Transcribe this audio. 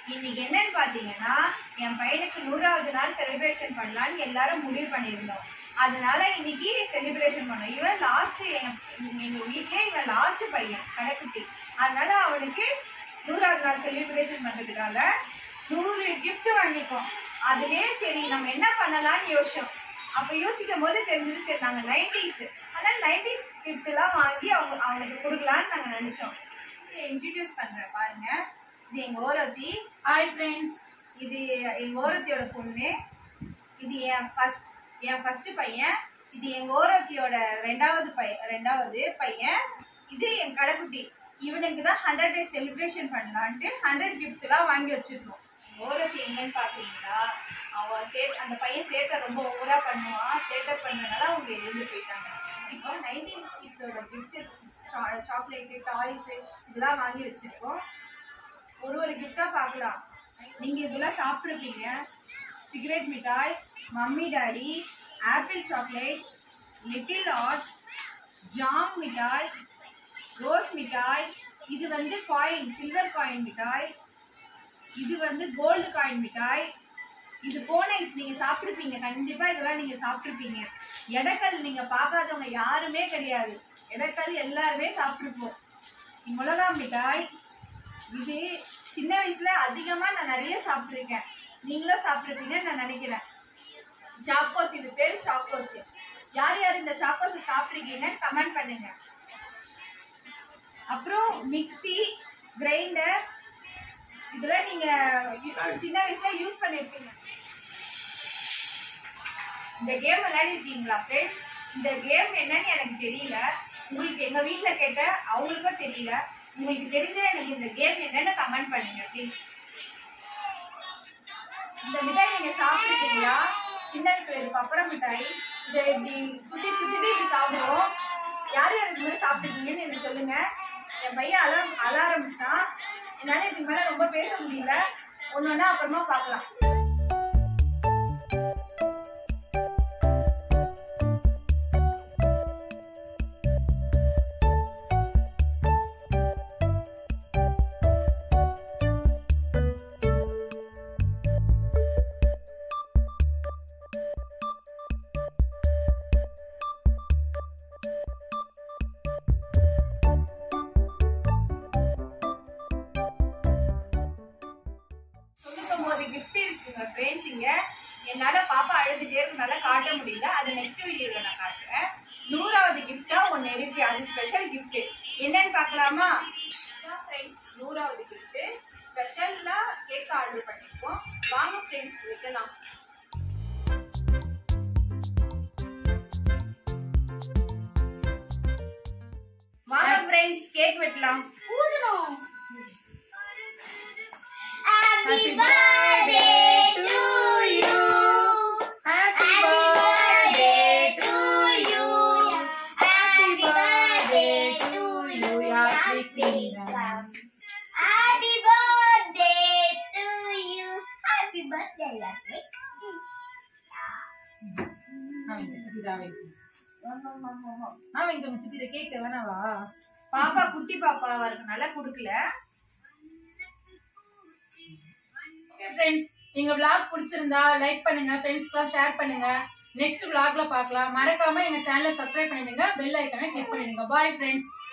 இன்னைக்கு என்னன்னு பாத்தீங்கன்னா என் பையனுக்கு நூறாவது நாள் செலிப்ரேஷன் பண்ணலாம்னு எல்லாரும் முடிவு பண்ணியிருந்தோம் அதனால இன்னைக்கு செலிப்ரேஷன் பண்ணோம் இவன் லாஸ்ட் எங்க வீட்லயே இவன் லாஸ்ட் பையன் கடைக்குட்டி அதனால அவனுக்கு நூறாவது நாள் செலிப்ரேஷன் பண்றதுக்காக நூறு gift வாங்கியிருக்கோம் அதுலயே சரி நம்ம என்ன பண்ணலாம்னு யோசிச்சோம் அப்ப யோசிக்கும் போது தெரிஞ்சது சரி நாங்க நைன்டிஸ் அதனால நைன்டிஸ் gift எல்லாம் வாங்கி அவங்க அவனுக்கு கொடுக்கலாம்னு நாங்க நினைச்சோம் இன்ட்ரடியூஸ் பண்றேன் பாருங்க இது எங்க ஓரத்தி ஹாய் ஃப்ரெண்ட்ஸ் இது எங்க ஓரத்தியோட பொண்ணு இது என் ஃபர்ஸ்ட் என் ஃபர்ஸ்ட் பையன் இது எங்க ஓரத்தியோட ரெண்டாவது பையன் ரெண்டாவது பையன் இது என் கடைக்குட்டி இவனுக்கு தான் ஹண்ட்ரட் டேஸ் செலிப்ரேஷன் பண்ணலான்ட்டு ஹண்ட்ரட் கிஃப்ட்ஸ் எல்லாம் வாங்கி வச்சிருக்கோம் ஓரத்தி எங்கன்னு பாத்தீங்கன்னா அவன் சே அந்த பையன் சேட்டை ரொம்ப ஓவரா பண்ணுவான் சேட்டை பண்ணதுனால அவங்க எழுந்து போயிட்டாங்க இப்போ நைன்டீன் கிட்ஸோட கிஃப்ட் சாக்லேட்டு டாய்ஸ் இதெல்லாம் வாங்கி வச்சிருக்கோம் ஒரு ஒரு கிஃப்டா பார்க்கலாம் நீங்க இதெல்லாம் சாப்பிட்ருப்பீங்க சிகரெட் மிட்டாய் mummy daddy apple chocolate little hearts jam மிட்டாய் ரோஸ் மிட்டாய் இது வந்து காயின் சில்வர் காயின் மிட்டாய் இது வந்து கோல்டு காயின் மிட்டாய் இது போனைஸ் நீங்க சாப்பிட்டுருப்பீங்க கண்டிப்பா இதெல்லாம் நீங்க சாப்பிட்டுருப்பீங்க எடக்கல் நீங்க பார்க்காதவங்க யாருமே கிடையாது எடக்கல் எல்லாருமே சாப்பிட்டுருப்போம் மிளகா மிட்டாய் இது சின்ன வயசுல அதிகமா நான் நிறைய சாப்பிட்டிருக்கேன் நீங்களும் சாப்பிட்டிருப்பீங்கன்னு நான் நினைக்கிறேன் சாக்கோஸ் இது பேரு சாக்கோஸ் யார் யார் இந்த சாக்கோஸ் சாப்பிட்ருக்கீங்கன்னு கமெண்ட் பண்ணுங்க அப்புறம் மிக்ஸி கிரைண்டர் இதெல்லாம் நீங்க யு- சின்ன வயசுல யூஸ் பண்ணிருப்பீங்க இந்த கேம் விளையாடிருக்கீங்களா ஃப்ரெண்ட்ஸ் இந்த கேம் என்னன்னு எனக்கு தெரியல உங்களுக்கு எங்க வீட்ல கேட்ட அவங்களுக்கும் தெரியல உங்களுக்கு தெரிஞ்ச எனக்கு இந்த கேம் என்னன்னு கமெண்ட் பண்ணுங்க ப்ளீஸ் இந்த மிட்டாய் நீங்க சாப்பிட்டுருக்கீங்களா சின்ன வயசுல இது பப்பரம் மிட்டாய் இதை இப்படி சுத்தி சுத்திட்டு இப்படி சாப்பிடுவோம் யார் யார் இது மாதிரி சாப்பிட்டுருக்கீங்கன்னு எனக்கு சொல்லுங்க என் பையன் அல அழ ஆரம்பிச்சிட்டான் என்னால இதுக்கு மேல ரொம்ப பேச முடியல ஒண்ணு ஒண்ணா அப்புறமா பார்க்கலாம் தொண்ணூத்தொன்பது கிஃப்ட் இருக்குங்க ஃப்ரெண்ட்ஸ் இங்க என்னால பாப்பா அழுதுட்டே இருக்கனால காட்ட முடியல அது நெக்ஸ்ட் வீடியோல நான் காட்டுறேன் நூறாவது கிஃப்டா ஒன்னு இருக்கு அது ஸ்பெஷல் கிஃப்ட் என்னன்னு பார்க்கலாமா ஃப்ரெண்ட்ஸ் நூறாவது கிஃப்ட் ஸ்பெஷல்லா கேக் ஆர்டர் பண்ணிருக்கோம் வாங்க ஃப்ரெண்ட்ஸ் வைக்கலாம் வாங்க ஃப்ரெண்ட்ஸ் கேக் வெட்டலாம் ஊதுறோம் Happy Happy birthday to you. Happy Happy birthday to you. Happy birthday to you. Happy Happy birthday to you. Happy birthday, Lakshmi. அவங்க சித்திர கேட்க வேணாவா பாப்பா குட்டி பாப்பாவா இருக்கனால குடுக்கல ஓகே ஃப்ரெண்ட்ஸ் எங்க vlog பிடிச்சிருந்தா லைக் பண்ணுங்க ஃப்ரெண்ட்ஸ்க்குலாம் ஷேர் பண்ணுங்க நெக்ஸ்ட் vlogல பார்க்கலாம் மறக்காம எங்க சேனலை சப்ஸ்கிரைப் பண்ணிடுங்க பெல் ஐக்கானை கிளிக் பண்ணிடுங்க பாய் ஃப்ரெண்ட்ஸ்